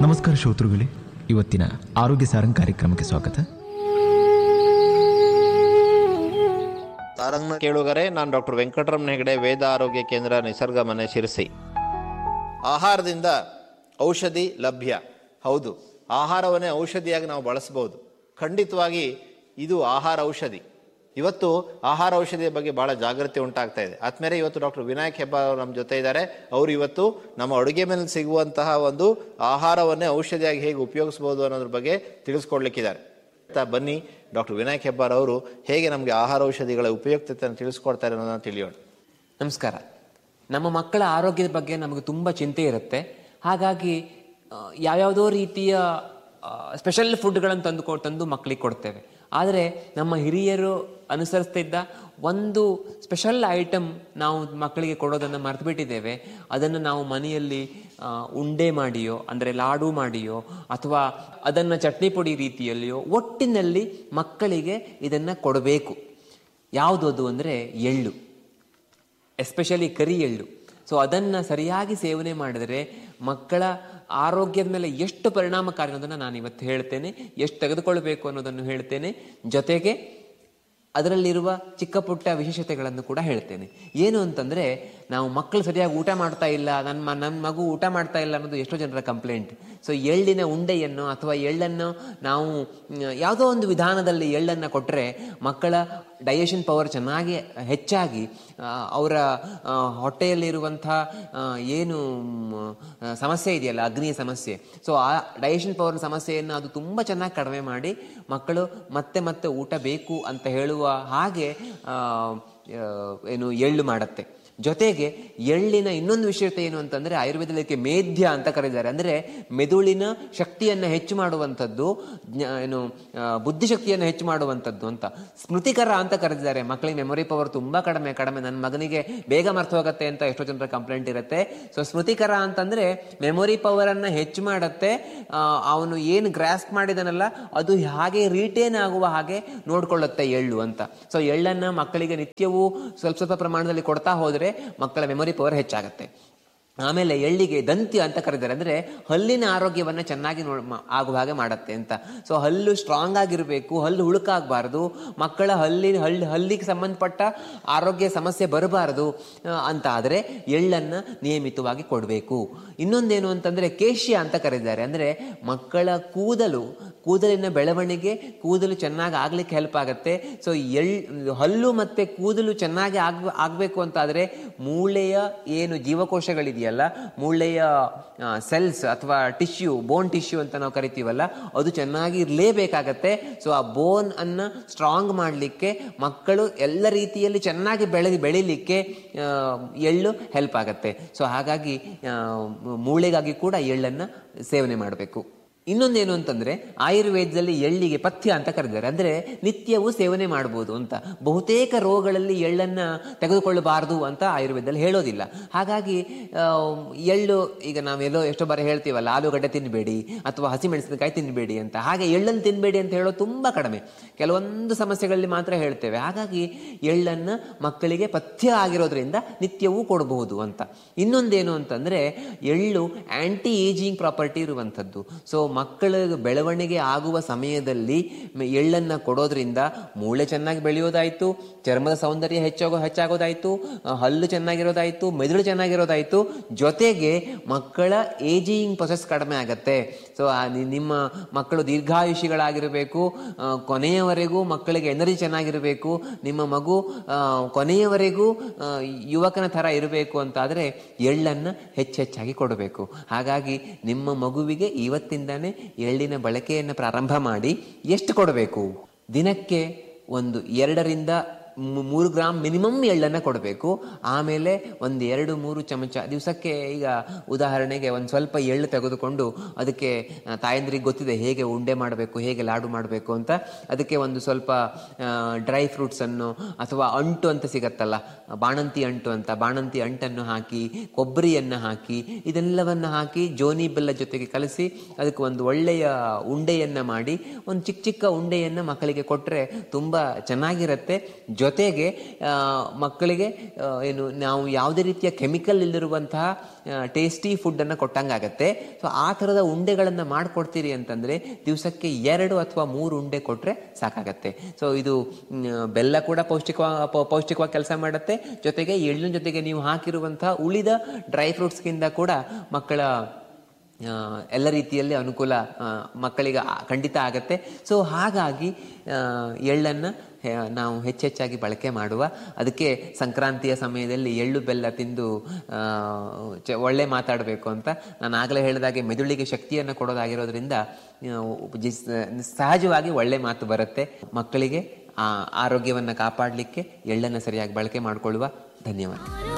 ನಮಸ್ಕಾರ ಶ್ರೋತೃಗಳೇ ಇವತ್ತಿನ ಆರೋಗ್ಯ ಸಾರಂಗ್ ಕಾರ್ಯಕ್ರಮಕ್ಕೆ ಸ್ವಾಗತ ತಾರಂಗ್ನ ಕೇಳುಗರೆ ನಾನು ಡಾಕ್ಟರ್ ವೆಂಕಟರಮಣ ಹೆಗಡೆ ವೇದ ಆರೋಗ್ಯ ಕೇಂದ್ರ ನಿಸರ್ಗ ಮನೆ ಶಿರಸಿ ಆಹಾರದಿಂದ ಔಷಧಿ ಲಭ್ಯ ಹೌದು ಆಹಾರವನ್ನೇ ಔಷಧಿಯಾಗಿ ನಾವು ಬಳಸ್ಬೋದು ಖಂಡಿತವಾಗಿ ಇದು ಆಹಾರ ಔಷಧಿ ಇವತ್ತು ಆಹಾರ ಔಷಧಿಯ ಬಗ್ಗೆ ಬಹಳ ಜಾಗೃತಿ ಉಂಟಾಗ್ತಾ ಇದೆ ಆದ್ಮೇಲೆ ಇವತ್ತು ಡಾಕ್ಟರ್ ವಿನಾಯಕ್ ಹೆಬ್ಬಾರ್ ಅವರು ನಮ್ಮ ಜೊತೆ ಇದ್ದಾರೆ ಅವರು ಇವತ್ತು ನಮ್ಮ ಅಡುಗೆ ಮೇಲೆ ಸಿಗುವಂತಹ ಒಂದು ಆಹಾರವನ್ನೇ ಔಷಧಿಯಾಗಿ ಹೇಗೆ ಉಪಯೋಗಿಸ್ಬೋದು ಅನ್ನೋದ್ರ ಬಗ್ಗೆ ತಿಳಿಸ್ಕೊಡ್ಲಿಕ್ಕಿದ್ದಾರೆ ಆಯ್ತಾ? ಬನ್ನಿ ಡಾಕ್ಟರ್ ವಿನಾಯಕ್ ಹೆಬ್ಬಾರ್ ಅವರು ಹೇಗೆ ನಮಗೆ ಆಹಾರ ಔಷಧಿಗಳ ಉಪಯುಕ್ತತೆಯನ್ನು ತಿಳಿಸ್ಕೊಡ್ತಾರೆ ಅನ್ನೋದನ್ನ ತಿಳಿಯೋಣ ನಮಸ್ಕಾರ ನಮ್ಮ ಮಕ್ಕಳ ಆರೋಗ್ಯದ ಬಗ್ಗೆ ನಮಗೆ ತುಂಬ ಚಿಂತೆ ಇರುತ್ತೆ ಹಾಗಾಗಿ ಆ, ಯಾವ್ಯಾವುದೋ ರೀತಿಯ ಸ್ಪೆಷಲ್ ಫುಡ್ಗಳನ್ನು ತಂದು ಕೊ- ತಂದು ಮಕ್ಕಳಿಗೆ ಕೊಡ್ತೇವೆ ಆದರೆ ನಮ್ಮ ಹಿರಿಯರು ಅನುಸರಿಸ್ತಿದ್ದ ಒಂದು ಸ್ಪೆಷಲ್ ಐಟಮ್ ನಾವು ಮಕ್ಕಳಿಗೆ ಕೊಡೋದನ್ನು ಮರೆತು ಬಿಟ್ಟಿದ್ದೇವೆ ಅದನ್ನು ನಾವು ಮನೆಯಲ್ಲಿ ಆ, ಉಂಡೆ ಮಾಡಿಯೋ ಅಂದರೆ ಲಾಡು ಮಾಡಿಯೋ ಅಥವಾ ಅದನ್ನು ಚಟ್ನಿ ಪುಡಿ ರೀತಿಯಲ್ಲಿಯೋ ಒಟ್ಟಿನಲ್ಲಿ ಮಕ್ಕಳಿಗೆ ಇದನ್ನು ಕೊಡಬೇಕು ಯಾವುದು ಅದು ಅಂದರೆ ಎಳ್ಳು ಎಸ್ಪೆಷಲಿ ಕರಿ ಎಳ್ಳು ಸೊ ಅದನ್ನು ಸರಿಯಾಗಿ ಸೇವನೆ ಮಾಡಿದರೆ ಮಕ್ಕಳ ಆರೋಗ್ಯದ ಮೇಲೆ ಎಷ್ಟು ಪರಿಣಾಮಕಾರಿ ಅನ್ನೋದನ್ನು ನಾನು ಇವತ್ತು ಹೇಳ್ತೇನೆ ಎಷ್ಟು ತೆಗೆದುಕೊಳ್ಬೇಕು ಅನ್ನೋದನ್ನು ಹೇಳ್ತೇನೆ ಜೊತೆಗೆ ಅದರಲ್ಲಿರುವ ಚಿಕ್ಕ ಪುಟ್ಟ ವಿಶೇಷತೆಗಳನ್ನು ಕೂಡ ಹೇಳ್ತೇನೆ ಏನು ಅಂತಂದರೆ ನಾವು ಮಕ್ಕಳು ಸರಿಯಾಗಿ ಊಟ ಮಾಡ್ತಾ ಇಲ್ಲ ನನ್ನ ಮ- ನನ್ನ ಮಗು ಊಟ ಮಾಡ್ತಾ ಇಲ್ಲ ಅನ್ನೋದು ಎಷ್ಟೋ ಜನರ ಕಂಪ್ಲೇಂಟ್ ಸೊ ಎಳ್ಳಿನ ಉಂಡೆಯನ್ನು ಅಥವಾ ಎಳ್ಳನ್ನು ನಾವು ಮ್, ಯಾವುದೋ ಒಂದು ವಿಧಾನದಲ್ಲಿ ಎಳ್ಳನ್ನು ಕೊಟ್ಟರೆ ಮಕ್ಕಳ ಡೈಜೆಷನ್ ಪವರ್ ಚೆನ್ನಾಗಿ ಹೆಚ್ಚಾಗಿ ಆ, ಅವರ ಆ, ಹೊಟ್ಟೆಯಲ್ಲಿರುವಂಥ ಆ, ಏನು ಮ್, ಆ, ಸಮಸ್ಯೆ ಇದೆಯಲ್ಲ ಅಗ್ನಿಯ ಸಮಸ್ಯೆ ಸೊ ಆ ಡೈಜೆಷನ್ ಪವರ್ ಸಮಸ್ಯೆಯನ್ನು ಅದು ತುಂಬ ಚೆನ್ನಾಗಿ ಕಡಿಮೆ ಮಾಡಿ ಮಕ್ಕಳು ಮತ್ತೆ ಮತ್ತೆ ಊಟ ಬೇಕು ಅಂತ ಹೇಳುವ ಹಾಗೆ ಆ, ಆ, ಏನು ಎಳ್ಳು ಮಾಡುತ್ತೆ ಜೊತೆಗೆ ಎಳ್ಳಿನ ಇನ್ನೊಂದು ವಿಶೇಷತೆ ಏನು ಅಂತಂದ್ರೆ ಆಯುರ್ವೇದಕ್ಕೆ ಮೇಧ್ಯ ಅಂತ ಕರೀತಾರೆ ಅಂದ್ರೆ ಮೆದುಳಿನ ಶಕ್ತಿಯನ್ನು ಹೆಚ್ಚು ಮಾಡುವಂಥದ್ದು ಜ್ಞ- ಏನು ಆ, ಬುದ್ಧಿಶಕ್ತಿಯನ್ನು ಹೆಚ್ಚು ಮಾಡುವಂಥದ್ದು ಅಂತ ಸ್ಮೃತಿಕರ ಅಂತ ಕರೆದಿದ್ದಾರೆ ಮಕ್ಕಳಿಗೆ ಮೆಮೊರಿ ಪವರ್ ತುಂಬಾ ಕಡಿಮೆ ಕಡಿಮೆ ನನ್ನ ಮಗನಿಗೆ ಬೇಗ ಮರ್ತು ಹೋಗುತ್ತೆ ಅಂತ ಎಷ್ಟೋ ಜನರ ಕಂಪ್ಲೇಂಟ್ ಇರುತ್ತೆ ಸೊ ಸ್ಮೃತಿಕರ ಅಂತಂದ್ರೆ ಮೆಮೊರಿ ಪವರ್ ಅನ್ನ ಹೆಚ್ಚು ಮಾಡತ್ತೆ ಆ, ಅವನು ಏನು ಗ್ರಾಸ್ಪ್ ಮಾಡಿದನಲ್ಲ ಅದು ಹಾಗೆ ರಿಟೇನ್ ಆಗುವ ಹಾಗೆ ನೋಡ್ಕೊಳ್ಳುತ್ತೆ ಎಳ್ಳು ಅಂತ ಸೊ ಎಳ್ಳನ್ನ ಮಕ್ಕಳಿಗೆ ನಿತ್ಯವೂ ಸ್ವಲ್ಪ ಸ್ವಲ್ಪ ಪ್ರಮಾಣದಲ್ಲಿ ಕೊಡ್ತಾ ಹೋದ್ರೆ ಮಕ್ಕಳ ಮೆಮೊರಿ ಪವರ್ ಹೆಚ್ಚಾಗತ್ತೆ ಆಮೇಲೆ ಎಳ್ಳಿಗೆ ದಂತ್ಯ ಅಂತ ಕರೀತಾರೆ ಅಂದ್ರೆ ಹಲ್ಲಿನ ಆರೋಗ್ಯವನ್ನ ಚೆನ್ನಾಗಿ ನೋಡ್ ಮ- ಆಗುವ ಹಾಗೆ ಮಾಡತ್ತೆ ಅಂತ ಸೊ ಹಲ್ಲು ಸ್ಟ್ರಾಂಗ್ ಆಗಿರಬೇಕು ಹಲ್ಲು ಹುಳುಕಾಗಬಾರ್ದು ಮಕ್ಕಳ ಹಲ್ಲಿನ ಹಲ್ಲು ಹಲ್ಲಿಗೆ ಸಂಬಂಧಪಟ್ಟ ಆರೋಗ್ಯ ಸಮಸ್ಯೆ ಬರಬಾರದು ಆ, ಅಂತ ಆದರೆ ಎಳ್ಳನ್ನ ನಿಯಮಿತವಾಗಿ ಕೊಡಬೇಕು ಇನ್ನೊಂದೇನು ಅಂತಂದ್ರೆ ಕೇಶ್ಯ ಅಂತ ಕರೀತಾರೆ ಅಂದ್ರೆ ಮಕ್ಕಳ ಕೂದಲು ಕೂದಲಿನ ಬೆಳವಣಿಗೆ ಕೂದಲು ಚೆನ್ನಾಗಿ ಆಗ್ಲಿಕ್ಕೆ ಹೆಲ್ಪ್ ಆಗುತ್ತೆ ಸೊ ಎಳ್ ಹಲ್ಲು ಮತ್ತೆ ಕೂದಲು ಚೆನ್ನಾಗಿ ಆಗ್ ಆಗ್ಬೇಕು ಅಂತಾದ್ರೆ ಮೂಳೆಯ ಏನು ಜೀವಕೋಶಗಳಿದೆಯಲ್ಲ ಮೂಳೆಯ ಸೆಲ್ಸ್ ಅಥವಾ ಟಿಶ್ಯೂ ಬೋನ್ ಟಿಶ್ಯೂ ಅಂತ ನಾವು ಕರಿತೀವಲ್ಲ ಅದು ಚೆನ್ನಾಗಿ ಇರಲೇಬೇಕಾಗತ್ತೆ ಸೊ ಆ ಬೋನ್ ಅನ್ನ ಸ್ಟ್ರಾಂಗ್ ಮಾಡಲಿಕ್ಕೆ ಮಕ್ಕಳು ಎಲ್ಲ ರೀತಿಯಲ್ಲಿ ಚೆನ್ನಾಗಿ ಬೆಳೆ ಬೆಳಿಲಿಕ್ಕೆ ಆ, ಎಳ್ಳು ಹೆಲ್ಪ್ ಆಗತ್ತೆ ಸೊ ಹಾಗಾಗಿ ಆ, ಮೂಳೆಗಾಗಿ ಕೂಡ ಎಳ್ಳನ್ನ ಸೇವನೆ ಮಾಡಬೇಕು ಇನ್ನೊಂದೇನು ಅಂತಂದ್ರೆ ಆಯುರ್ವೇದದಲ್ಲಿ ಎಳ್ಳಿಗೆ ಪಥ್ಯ ಅಂತ ಕರೆದಿದ್ದಾರೆ ಅಂದ್ರೆ ನಿತ್ಯವೂ ಸೇವನೆ ಮಾಡಬಹುದು ಅಂತ ಬಹುತೇಕ ರೋಗಗಳಲ್ಲಿ ಎಳ್ಳನ್ನ ತೆಗೆದುಕೊಳ್ಳಬಾರದು ಅಂತ ಆಯುರ್ವೇದದಲ್ಲಿ ಹೇಳೋದಿಲ್ಲ ಹಾಗಾಗಿ ಆ, ಎಳ್ಳು ಈಗ ನಾವೆಲ್ಲೋ ಎಷ್ಟೋ ಬಾರಿ ಹೇಳ್ತೀವಲ್ಲ ಆಲೂಗಡ್ಡೆ ತಿನ್ನಬೇಡಿ ಅಥವಾ ಹಸಿಮೆಣಸಿನಕಾಯಿ ತಿನ್ನಬೇಡಿ ಅಂತ ಹಾಗೆ ಎಳ್ಳನ್ನು ತಿನ್ನಬೇಡಿ ಅಂತ ಹೇಳೋದು ತುಂಬಾ ಕಡಿಮೆ ಕೆಲವೊಂದು ಸಮಸ್ಯೆಗಳಲ್ಲಿ ಮಾತ್ರ ಹೇಳ್ತೇವೆ ಹಾಗಾಗಿ ಎಳ್ಳನ್ನ ಮಕ್ಕಳಿಗೆ ಪಥ್ಯ ಆಗಿರೋದ್ರಿಂದ ನಿತ್ಯವೂ ಕೊಡಬಹುದು ಅಂತ ಇನ್ನೊಂದೇನು ಅಂತಂದ್ರೆ ಎಳ್ಳು ಆಂಟಿ ಏಜಿಂಗ್ ಪ್ರಾಪರ್ಟಿ ಇರುವಂಥದ್ದು ಸೊ ಮಕ್ಕಳ ಬೆಳವಣಿಗೆ ಆಗುವ ಸಮಯದಲ್ಲಿ ಮ- ಎಳ್ಳನ್ನ ಕೊಡೋದ್ರಿಂದ ಮೂಳೆ ಚೆನ್ನಾಗಿ ಬೆಳೆಯೋದಾಯ್ತು ಚರ್ಮದ ಸೌಂದರ್ಯ ಹೆಚ್ಚಾಗೋ ಹೆಚ್ಚಾಗೋದಾಯ್ತು ಆ, ಹಲ್ಲು ಚೆನ್ನಾಗಿರೋದಾಯ್ತು ಮೆದುಳು ಚೆನ್ನಾಗಿರೋದಾಯ್ತು ಜೊತೆಗೆ ಮಕ್ಕಳ ಏಜಿಂಗ್ ಪ್ರೊಸೆಸ್ ಕಡಿಮೆ ಆಗತ್ತೆ ಸೊ ನಿಮ್ಮ ಮಕ್ಕಳು ದೀರ್ಘಾಯುಷಿಗಳಾಗಿರಬೇಕು ಆ, ಕೊನೆಯವರೆಗೂ ಮಕ್ಕಳಿಗೆ ಎನರ್ಜಿ ಚೆನ್ನಾಗಿರಬೇಕು ನಿಮ್ಮ ಮಗು ಆ, ಕೊನೆಯವರೆಗೂ ಆ, ಯುವಕನ ಥರ ಇರಬೇಕು ಅಂತಾದರೆ ಎಳ್ಳನ್ನು ಹೆಚ್ಚೆಚ್ಚಾಗಿ ಕೊಡಬೇಕು ಹಾಗಾಗಿ ನಿಮ್ಮ ಮಗುವಿಗೆ ಇವತ್ತಿಂದಾನೇ ಎಳ್ಳಿನ ಬಳಕೆಯನ್ನು ಪ್ರಾರಂಭ ಮಾಡಿ ಎಷ್ಟು ಕೊಡಬೇಕು ದಿನಕ್ಕೆ ಒಂದು ಎರಡರಿಂದ ಮೂ- ಮೂರು ಗ್ರಾಮ್ ಮಿನಿಮಮ್ ಎಳ್ಳನ್ನು ಕೊಡಬೇಕು ಆಮೇಲೆ ಒಂದು ಎರಡು ಮೂರು ಚಮಚ ದಿವಸಕ್ಕೆ ಈಗ ಉದಾಹರಣೆಗೆ ಒಂದು ಸ್ವಲ್ಪ ಎಳ್ಳು ತೆಗೆದುಕೊಂಡು ಅದಕ್ಕೆ ಆ, ತಾಯಂದ್ರಿಗೆ ಗೊತ್ತಿದೆ ಹೇಗೆ ಉಂಡೆ ಮಾಡಬೇಕು ಹೇಗೆ ಲಾಡು ಮಾಡಬೇಕು ಅಂತ ಅದಕ್ಕೆ ಒಂದು ಸ್ವಲ್ಪ ಡ್ರೈ ಫ್ರೂಟ್ಸನ್ನು ಅಥವಾ ಅಂಟು ಅಂತ ಸಿಗತ್ತಲ್ಲ ಬಾಣಂತಿ ಅಂಟು ಅಂತ ಬಾಣಂತಿ ಅಂಟನ್ನು ಹಾಕಿ ಕೊಬ್ಬರಿಯನ್ನು ಹಾಕಿ ಇದೆಲ್ಲವನ್ನು ಹಾಕಿ ಜೋನಿ ಬೆಲ್ಲ ಜೊತೆಗೆ ಕಲಸಿ ಅದಕ್ಕೆ ಒಂದು ಒಳ್ಳೆಯ ಉಂಡೆಯನ್ನ ಮಾಡಿ ಒಂದು ಚಿಕ್ಕ ಚಿಕ್ಕ ಉಂಡೆಯನ್ನ ಮಕ್ಕಳಿಗೆ ಕೊಟ್ಟರೆ ತುಂಬ ಚೆನ್ನಾಗಿರುತ್ತೆ ಜೊತೆಗೆ ಆ, ಮಕ್ಕಳಿಗೆ ಆ, ಏನು ನಾವು ಯಾವುದೇ ರೀತಿಯ ಕೆಮಿಕಲ್ ಇಲ್ಲಿರುವಂತಹ ಟೇಸ್ಟಿ ಫುಡ್ಡನ್ನು ಕೊಟ್ಟಂಗಾಗತ್ತೆ ಸೊ ಆ ಥರದ ಉಂಡೆಗಳನ್ನು ಮಾಡಿಕೊಡ್ತೀರಿ ಅಂತಂದರೆ ದಿವಸಕ್ಕೆ ಎರಡು ಅಥವಾ ಮೂರು ಉಂಡೆ ಕೊಟ್ಟರೆ ಸಾಕಾಗತ್ತೆ ಸೊ ಇದು ಮ್, ಬೆಲ್ಲ ಕೂಡ ಪೌಷ್ಟಿಕ ಪೌಷ್ಟಿಕವಾಗಿ ಕೆಲಸ ಮಾಡುತ್ತೆ ಜೊತೆಗೆ ಎಳ್ಳಿನ ಜೊತೆಗೆ ನೀವು ಹಾಕಿರುವಂತಹ ಉಳಿದ ಡ್ರೈ ಫ್ರೂಟ್ಸ್ಗಿಂತ ಕೂಡ ಮಕ್ಕಳ ಆ, ಎಲ್ಲ ರೀತಿಯಲ್ಲಿ ಅನುಕೂಲ ಆ, ಮಕ್ಕಳಿಗೆ ಆ- ಖಂಡಿತ ಆಗತ್ತೆ ಸೊ ಹಾಗಾಗಿ ಆ, ಎಳ್ಳನ್ನು ಹೆ- ನಾವು ಹೆಚ್ಚೆಚ್ಚಾಗಿ ಬಳಕೆ ಮಾಡುವ ಅದಕ್ಕೆ ಸಂಕ್ರಾಂತಿಯ ಸಮಯದಲ್ಲಿ ಎಳ್ಳು ಬೆಲ್ಲ ತಿಂದು ಆ, ಚ- ಒಳ್ಳೆ ಮಾತಾಡಬೇಕು ಅಂತ ನಾನು ಆಗಲೇ ಹೇಳಿದಾಗೆ ಮೆದುಳಿಗೆ ಶಕ್ತಿಯನ್ನು ಕೊಡೋದಾಗಿರೋದ್ರಿಂದ ಆ, ಜಿ- ಸಹಜವಾಗಿ ಒಳ್ಳೆ ಮಾತು ಬರುತ್ತೆ ಮಕ್ಕಳಿಗೆ ಆ ಆರೋಗ್ಯವನ್ನು ಕಾಪಾಡಲಿಕ್ಕೆ ಎಳ್ಳನ್ನು ಸರಿಯಾಗಿ ಬಳಕೆ ಮಾಡಿಕೊಳ್ಳುವ ಧನ್ಯವಾದ